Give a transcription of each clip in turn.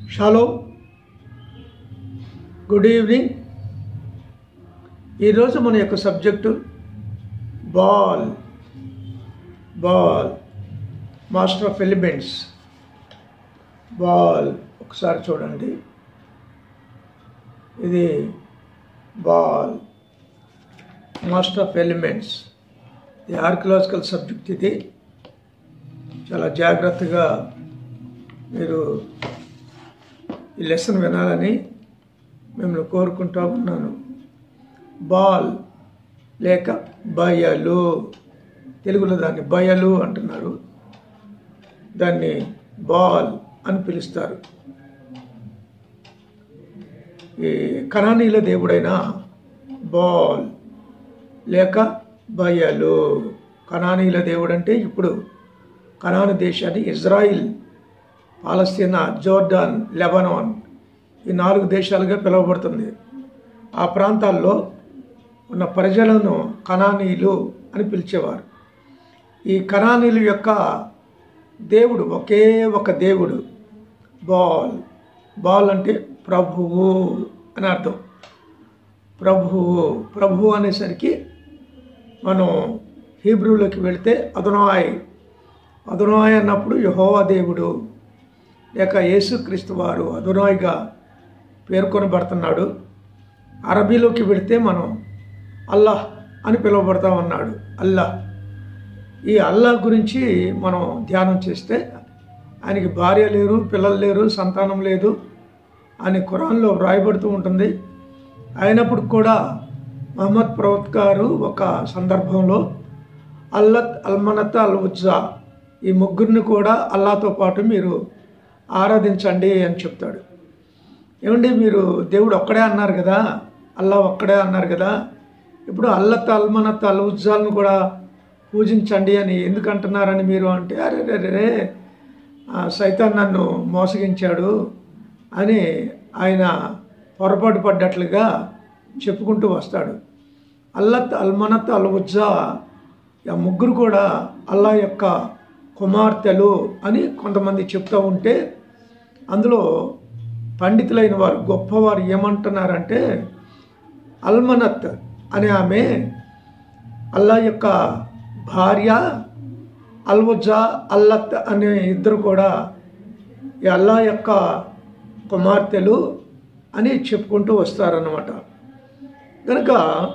shallow good evening ఈరోజు మన యొక్క subject ball ball master of elements ball ఒకసారి చూడండి ఇది బాల్ మాస్టర్ ఆఫ్ ఎలిమెంట్స్ ఇది ఆర్కియలాజికల్ సబ్జెక్ట్ ఇది చాలా జాగ్రత్తగా మీరు ఈ లెసన్ వినాలని మిమ్మల్ని కోరుకుంటా ఉన్నాను బాల్ లేక బయలు తెలుగులో దాన్ని బయలు అంటున్నారు దాన్ని బాల్ అని పిలుస్తారు ఈ కణానీల దేవుడైన బాల్ లేక బయలు కణానీల దేవుడు అంటే ఇప్పుడు కనాను దేశాన్ని ఇజ్రాయిల్ పాలస్తీనా జోర్డాన్ లెబనాన్ ఈ నాలుగు దేశాలుగా పిలువబడుతుంది ఆ ప్రాంతాల్లో ఉన్న ప్రజలను కణానీయులు అని పిలిచేవారు ఈ కణానీయుల యొక్క దేవుడు ఒకే ఒక దేవుడు బాల్ బాల్ అంటే ప్రభువు అని అర్థం ప్రభువు ప్రభువు అనేసరికి మనం హీబ్రూలోకి వెళితే అదునాయ్ అదునాయ్ అన్నప్పుడు యహోవా దేవుడు లేక యేసుక్రీస్తు వారు అదునాయ్గా పేర్కొనబడుతున్నాడు అరబీలోకి వెళితే మనం అల్లాహ్ అని పిలువబడతా ఉన్నాడు అల్లాహ్ ఈ అల్లాహ్ గురించి మనం ధ్యానం చేస్తే ఆయనకి భార్య లేరు పిల్లలు లేరు సంతానం లేదు అని ఖురాన్లో వ్రాయబడుతూ ఉంటుంది అయినప్పుడు కూడా మహమ్మద్ ప్రవక్త గారు ఒక సందర్భంలో అల్లత్ అల్మనత్ అల్ ఉజ్జా ఈ ముగ్గురిని కూడా అల్లాతో పాటు మీరు ఆరాధించండి అని చెప్తాడు ఏమండి మీరు దేవుడు ఒక్కడే అన్నారు కదా అల్లా ఒక్కడే అన్నారు కదా ఇప్పుడు అల్లత్ అల్మనత్ అల్ ఉజ్జాలను కూడా పూజించండి అని ఎందుకు అంటున్నారని మీరు అంటే అరే రే రే సైతాన్ నన్ను మోసగించాడు అని ఆయన పొరపాటు పడ్డట్లుగా చెప్పుకుంటూ వస్తాడు అల్లత్ అల్మనత్ అల్ ఉజ్జా ఆ ముగ్గురు కూడా అల్లా యొక్క కుమార్తెలు అని కొంతమంది చెప్తూ ఉంటే అందులో పండితులైన వారు గొప్పవారు ఏమంటున్నారంటే అల్మనత్ అనే ఆమె అల్లా యొక్క భార్య అల్వుజా అల్లత్ అనే ఇద్దరు కూడా ఈ అల్లా యొక్క కుమార్తెలు అని చెప్పుకుంటూ వస్తారన్నమాట కనుక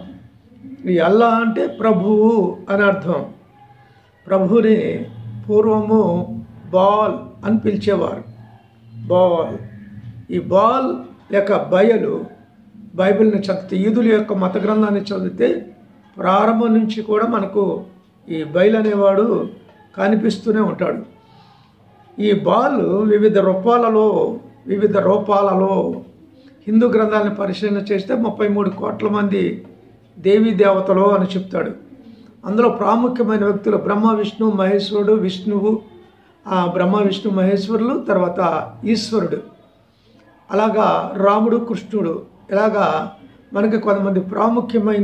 ఈ అల్లా అంటే ప్రభువు అని అర్థం ప్రభుని పూర్వము బాల్ అని పిలిచేవారు బాల్ ఈ బాల్ లేక బయలు బైబిల్ని చదివితే ఈదుల యొక్క మత గ్రంథాన్ని చదివితే ప్రారంభం నుంచి కూడా మనకు ఈ బయలు అనేవాడు కనిపిస్తూనే ఉంటాడు ఈ బాల్ వివిధ రూపాలలో వివిధ రూపాలలో హిందూ గ్రంథాలను పరిశీలన చేస్తే ముప్పై మూడు కోట్ల మంది దేవీ దేవతలు అని చెప్తాడు అందులో ప్రాముఖ్యమైన వ్యక్తులు బ్రహ్మ విష్ణు మహేశ్వరుడు విష్ణువు ఆ బ్రహ్మ విష్ణు మహేశ్వరులు తర్వాత ఈశ్వరుడు అలాగా రాముడు కృష్ణుడు ఇలాగా మనకి కొంతమంది ప్రాముఖ్యమైన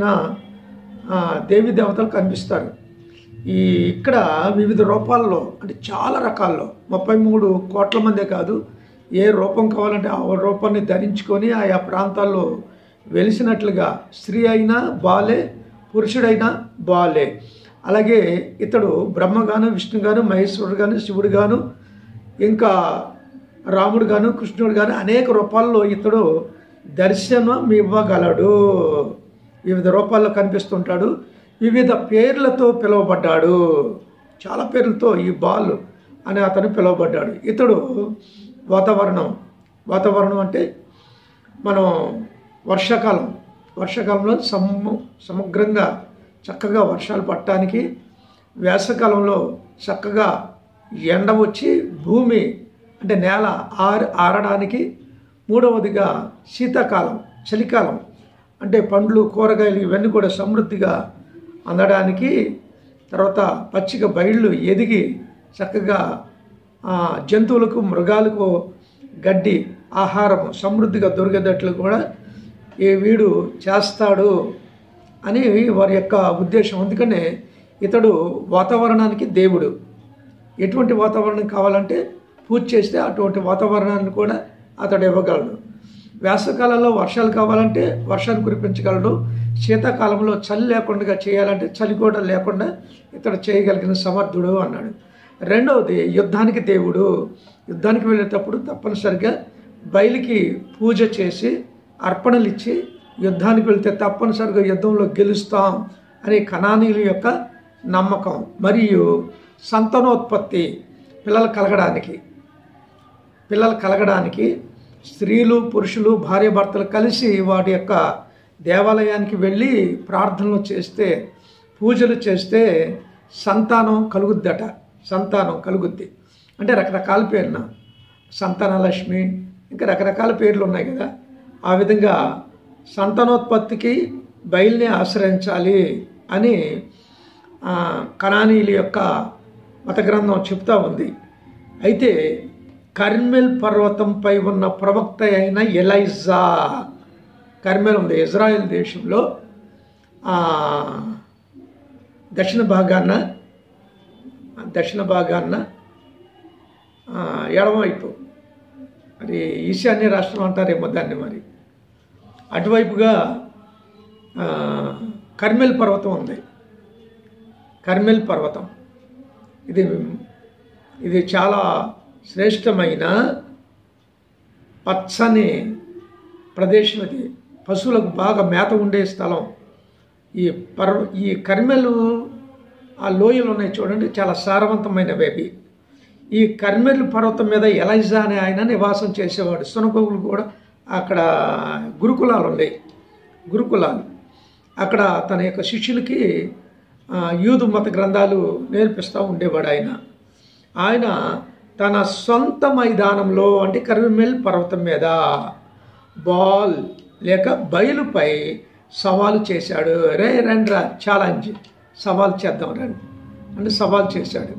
దేవీ దేవతలు కనిపిస్తారు ఈ ఇక్కడ వివిధ రూపాల్లో అంటే చాలా రకాల్లో ముప్పై మూడు కోట్ల మందే కాదు ఏ రూపం కావాలంటే ఆ రూపాన్ని ధరించుకొని ఆయా ప్రాంతాల్లో వెలిసినట్లుగా స్త్రీ అయినా బాలే పురుషుడైనా బాలే అలాగే ఇతడు బ్రహ్మగాను విష్ణుగాను మహేశ్వరుడు గాను శివుడు గాను ఇంకా రాముడు గాను కృష్ణుడు గాను అనేక రూపాల్లో ఇతడు దర్శనం ఇవ్వగలడు వివిధ రూపాల్లో కనిపిస్తుంటాడు వివిధ పేర్లతో పిలువబడ్డాడు చాలా పేర్లతో ఈ బాల్ అని అతను పిలువబడ్డాడు ఇతడు వాతావరణం వాతావరణం అంటే మనం వర్షాకాలం వర్షాకాలంలో సమ సమగ్రంగా చక్కగా వర్షాలు పట్టడానికి వేసవకాలంలో చక్కగా ఎండ వచ్చి భూమి అంటే నేల ఆర ఆరడానికి మూడవదిగా శీతాకాలం చలికాలం అంటే పండ్లు కూరగాయలు ఇవన్నీ కూడా సమృద్ధిగా అందడానికి తర్వాత పచ్చిక బయళ్ళు ఎదిగి చక్కగా జంతువులకు మృగాలకు గడ్డి ఆహారం సమృద్ధిగా దొరికేటట్లు కూడా ఈ వీడు చేస్తాడు అని వారి యొక్క ఉద్దేశం అందుకనే ఇతడు వాతావరణానికి దేవుడు ఎటువంటి వాతావరణం కావాలంటే పూజ చేస్తే అటువంటి వాతావరణాన్ని కూడా అతడు ఇవ్వగలడు వేసవకాలంలో వర్షాలు కావాలంటే వర్షాన్ని కురిపించగలడు శీతాకాలంలో చలి లేకుండా చేయాలంటే చలి కూడా లేకుండా ఇతడు చేయగలిగిన సమర్థుడు అన్నాడు రెండవది యుద్ధానికి దేవుడు యుద్ధానికి వెళ్ళేటప్పుడు తప్పనిసరిగా బయలుకి పూజ చేసి అర్పణలు ఇచ్చి యుద్ధానికి వెళ్తే తప్పనిసరిగా యుద్ధంలో గెలుస్తాం అనే కణానీయుల యొక్క నమ్మకం మరియు సంతానోత్పత్తి పిల్లలు కలగడానికి పిల్లలు కలగడానికి స్త్రీలు పురుషులు భార్యాభర్తలు కలిసి వాటి యొక్క దేవాలయానికి వెళ్ళి ప్రార్థనలు చేస్తే పూజలు చేస్తే సంతానం కలుగుద్దట సంతానం కలుగుద్ది అంటే రకరకాల పేరున సంతానలక్ష్మి ఇంకా రకరకాల పేర్లు ఉన్నాయి కదా ఆ విధంగా సంతానోత్పత్తికి బయలుని ఆశ్రయించాలి అని ఆ, కణానీయుల యొక్క మత గ్రంథం చెప్తా ఉంది అయితే కర్మెల్ పర్వతంపై ఉన్న ప్రవక్త అయిన ఎలైజా కర్మెల్ ఉంది ఇజ్రాయెల్ దేశంలో ఆ, దక్షిణ భాగాన దక్షిణ భాగాన ఆ, ఎడమవైపు మరి ఈశాన్య రాష్ట్రం అంటారేమో దాన్ని మరి అటువైపుగా ఆ, కర్మెల్ పర్వతం ఉంది కర్మెల్ పర్వతం ఇది ఇది చాలా శ్రేష్టమైన పచ్చని ప్రదేశం ఇది పశువులకు బాగా మేత ఉండే స్థలం ఈ పర్వ ఈ కర్మెలు ఆ లోయలు ఉన్నాయి చూడండి చాలా సారవంతమైనవి అవి ఈ కర్మెల్ పర్వతం మీద ఎలైజా అనే ఆయన నివాసం చేసేవాడు సునకోగులు కూడా అక్కడ గురుకులాలు ఉన్నాయి గురుకులాలు అక్కడ తన యొక్క శిష్యులకి ఆ, యూదు మత గ్రంథాలు నేర్పిస్తూ ఉండేవాడు ఆయన ఆయన తన సొంత మైదానంలో అంటే కర్మెల్ పర్వతం మీద బాల్ లేక బయలుపై సవాలు చేశాడు రే రండి రా ఛాలెంజ్ సవాల్ చేద్దాం రండి అంటే సవాల్ చేశాడు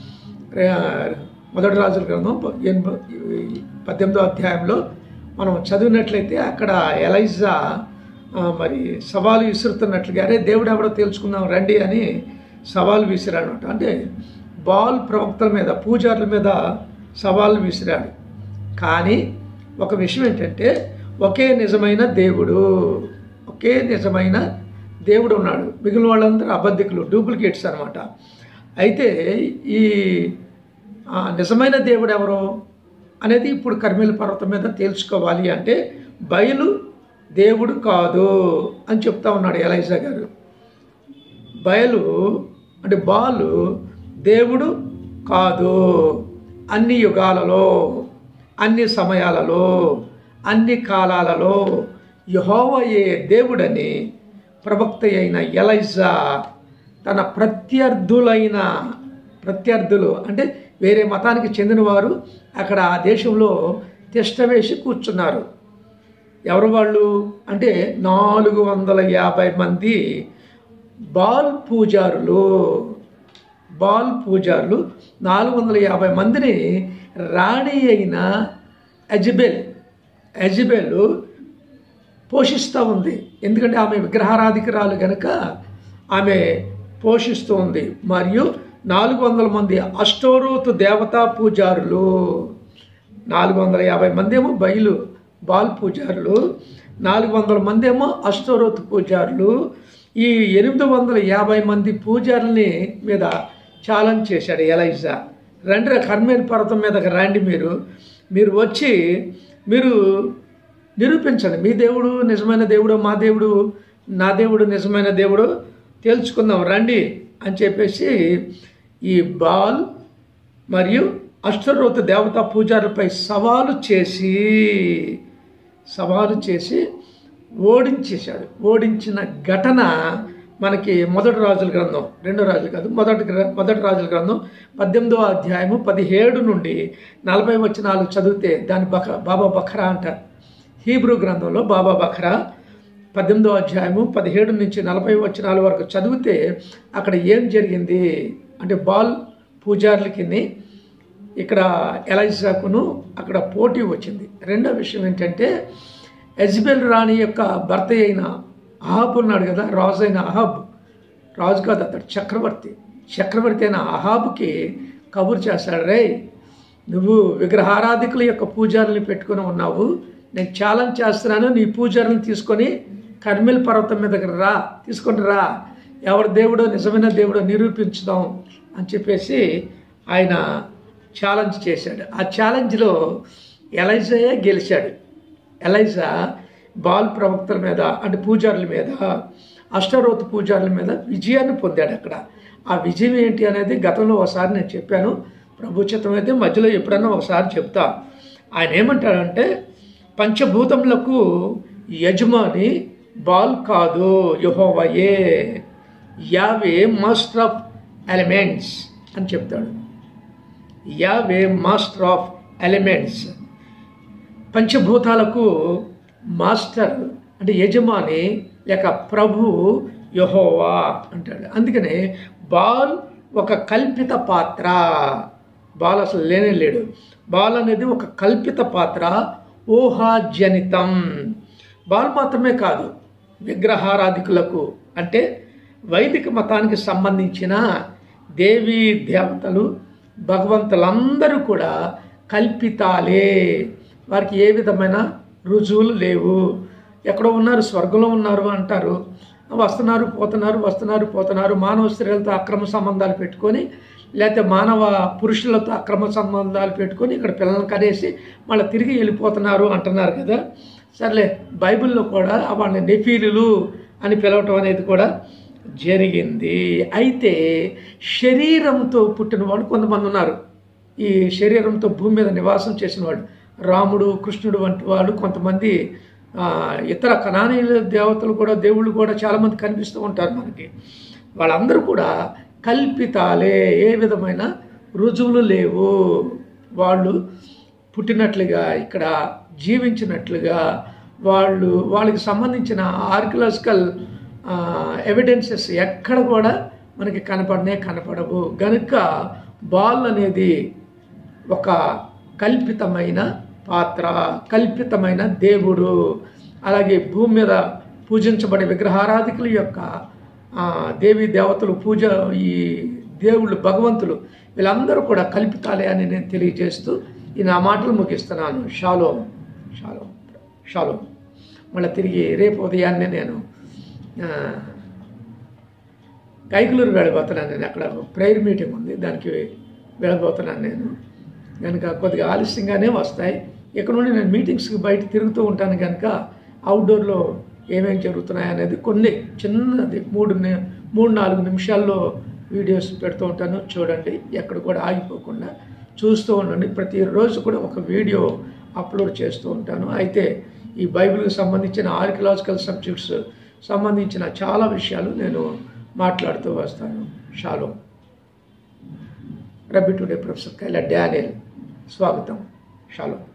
రే- మొదటి రాజుల గ్రంథం ప- ఎనభై పద్దెనిమిదో అధ్యాయంలో మనం చదివినట్లయితే అక్కడ ఎలైజా ఆ, మరి సవాలు విసురుతున్నట్లుగా అరే దేవుడు ఎవడో తెలుసుకుందాం రండి అని సవాలు విసిరాడు అంటే బాల్ ప్రవక్తల మీద పూజారుల మీద సవాలు విసిరాడు కానీ ఒక విషయం ఏంటంటే ఒకే నిజమైన దేవుడు ఒకే నిజమైన దేవుడు ఉన్నాడు మిగిలిన వాళ్ళందరూ అబద్ధికులు డూప్లికేట్స్ అనమాట అయితే ఈ ఆ, నిజమైన దేవుడు ఎవరు అనేది ఇప్పుడు కర్మేల పర్వతం మీద తేల్చుకోవాలి అంటే బయలు దేవుడు కాదు అని చెప్తా ఉన్నాడు ఎలైజా గారు బయలు అంటే బాలు దేవుడు కాదు అన్ని యుగాలలో అన్ని సమయాలలో అన్ని కాలాలలో యహోవయే దేవుడని ప్రవక్త అయిన ఎలైజా తన ప్రత్యర్థులైన ప్రత్యర్థులు అంటే వేరే మతానికి చెందినవారు అక్కడ ఆ దేశంలో తిష్ట వేసి కూర్చున్నారు ఎవరు వాళ్ళు అంటే నాలుగు వందల యాభై మంది బాల్ పూజారులు బాల్ పూజారులు నాలుగు వందల యాభై మందిని రాణి అయిన ఎజబెల్ ఎజబెల్ పోషిస్తూ ఉంది ఎందుకంటే ఆమె విగ్రహారాధికరాలు కనుక ఆమె పోషిస్తూ ఉంది మరియు నాలుగు వందల మంది అష్టోరోతు దేవతా పూజారులు నాలుగు వందల యాభై మంది ఏమో బయలు బాల్ పూజారులు నాలుగు వందల మంది ఏమో అష్టోరోతు పూజారులు ఈ ఎనిమిది వందల యాభై మంది పూజారుల్ని మీద ఛాలెంజ్ చేశాడు ఎలైజా రండి కర్మేల్ పర్వతం మీదకి రండి మీరు మీరు వచ్చి మీరు నిరూపించండి మీ దేవుడు నిజమైన దేవుడు మా దేవుడు నా దేవుడు నిజమైన దేవుడు తేల్చుకుందాం రండి అని చెప్పేసి ఈ బాల్ మరియు అష్టరోత దేవతా పూజారులపై సవాలు చేసి సవాలు చేసి ఓడించేశాడు ఓడించిన ఘటన మనకి మొదటి రాజుల గ్రంథం రెండో రాజులు కాదు మొదటి గ్ర- మొదటి రాజుల గ్రంథం పద్దెనిమిదో అధ్యాయము పదిహేడు నుండి నలభై వచనాలు చదివితే దాని బక బాబా బఖరా అంటారు హీబ్రూ గ్రంథంలో బాబా బఖరా పద్దెనిమిదో అధ్యాయము పదిహేడు నుంచి నలభై వచనాల వరకు చదివితే అక్కడ ఏం జరిగింది అంటే బాల్ పూజారులకి ఇక్కడ ఎలైజాకును అక్కడ పోటీ వచ్చింది రెండో విషయం ఏంటంటే ఎజ్బెల్ రాణి యొక్క భర్త అయిన అహాబ్ ఉన్నాడు కదా రాజు అయిన అహాబ్ రాజు కాదు అతడు చక్రవర్తి చక్రవర్తి అయిన అహాబ్కి కబురు చేస్తాడు రే నువ్వు విగ్రహారాధికుల యొక్క పూజారుల్ని పెట్టుకొని ఉన్నావు నేను ఛాలెంజ్ చేస్తున్నాను నీ పూజారులను తీసుకొని కర్మిల్ పర్వతం మీదకి రా తీసుకొని రా ఎవరి దేవుడో నిజమైన దేవుడో నిరూపించుదాం అని చెప్పేసి ఆయన ఛాలెంజ్ చేశాడు ఆ ఛాలెంజ్లో ఎలైజాయే గెలిచాడు ఎలైజా బాల్ ప్రవక్తల మీద అంటే పూజారుల మీద అష్టరోత్ పూజారుల మీద విజయాన్ని పొందాడు అక్కడ ఆ విజయం ఏంటి అనేది గతంలో ఒకసారి నేను చెప్పాను ప్రభుత్వం అయితే మధ్యలో ఎప్పుడన్నా ఒకసారి చెప్తా ఆయన ఏమంటాడంటే పంచభూతములకు యజమాని బాల్ కాదు యహోవయే యావే మాస్టర్ ఆఫ్ ఎలిమెంట్స్ అని చెప్తాడు యావే మాస్టర్ ఆఫ్ ఎలిమెంట్స్ పంచభూతాలకు మాస్టర్ అంటే యజమాని లేక ప్రభు యహోవా అంటాడు అందుకనే బాల్ ఒక కల్పిత పాత్ర బాల్ అసలు లేనే లేడు బాల్ అనేది ఒక కల్పిత పాత్ర ఊహాజనితం బాల్ మాత్రమే కాదు విగ్రహారాధికులకు అంటే వైదిక మతానికి సంబంధించిన దేవీ దేవతలు భగవంతులందరూ కూడా కల్పితాలే వారికి ఏ విధమైన రుజువులు లేవు ఎక్కడో ఉన్నారు స్వర్గంలో ఉన్నారు అంటారు వస్తున్నారు పోతున్నారు వస్తున్నారు పోతున్నారు మానవ స్త్రీలతో అక్రమ సంబంధాలు పెట్టుకొని లేకపోతే మానవ పురుషులతో అక్రమ సంబంధాలు పెట్టుకొని ఇక్కడ పిల్లల్ని కనేసి మళ్ళీ తిరిగి వెళ్ళిపోతున్నారు అంటున్నారు కదా సర్లే బైబిల్లో కూడా వాళ్ళని నెఫీలులు అని పిలవటం అనేది కూడా జరిగింది అయితే శరీరంతో పుట్టినవాడు కొంతమంది ఉన్నారు ఈ శరీరంతో భూమి మీద నివాసం చేసిన వాడు రాముడు కృష్ణుడు వంటి వాళ్ళు కొంతమంది ఆ, ఇతర కణానీయుల దేవతలు కూడా దేవుళ్ళు కూడా చాలామంది కనిపిస్తూ ఉంటారు మనకి వాళ్ళందరూ కూడా కల్పితాలే ఏ విధమైన రుజువులు లేవు వాళ్ళు పుట్టినట్లుగా ఇక్కడ జీవించినట్లుగా వాళ్ళు వాళ్ళకి సంబంధించిన ఆర్కియలాజికల్ ఎవిడెన్సెస్ ఎక్కడ కూడా మనకి కనపడనే కనపడవు గనుక బాల్ అనేది ఒక కల్పితమైన పాత్ర కల్పితమైన దేవుడు అలాగే భూమి మీద పూజించబడే విగ్రహారాధికుల యొక్క ఆ, దేవీ దేవతలు పూజ ఈ దేవుళ్ళు భగవంతులు వీళ్ళందరూ కూడా కల్పితాలే అని నేను తెలియజేస్తూ ఈ నా మాటలు ముగిస్తున్నాను షాలో షాలో షాలో మళ్ళీ తిరిగి రేపు ఉదయాన్నే నేను ఆ, కైకులూరు వెళ్ళబోతున్నాను నేను అక్కడ ప్రేయర్ మీటింగ్ ఉంది దానికి వెళ్ళబోతున్నాను నేను కనుక కొద్దిగా ఆలస్యంగానే వస్తాయి ఇక్కడ నుండి నేను మీటింగ్స్కి బయట తిరుగుతూ ఉంటాను కనుక అవుట్డోర్లో ఏమేం జరుగుతున్నాయి అనేది కొన్ని చిన్నది మూడు ని- మూడు నాలుగు నిమిషాల్లో వీడియోస్ పెడుతూ ఉంటాను చూడండి ఎక్కడ కూడా ఆగిపోకుండా చూస్తూ ఉండండి ప్రతిరోజు కూడా ఒక వీడియో అప్లోడ్ చేస్తూ ఉంటాను అయితే ఈ బైబిల్కి సంబంధించిన ఆర్కియలాజికల్ సబ్జెక్ట్స్ సంబంధించిన చాలా విషయాలు నేను మాట్లాడుతూ వస్తాను shalom rabbi today professor Kayla Daniel స్వాగతం షాలో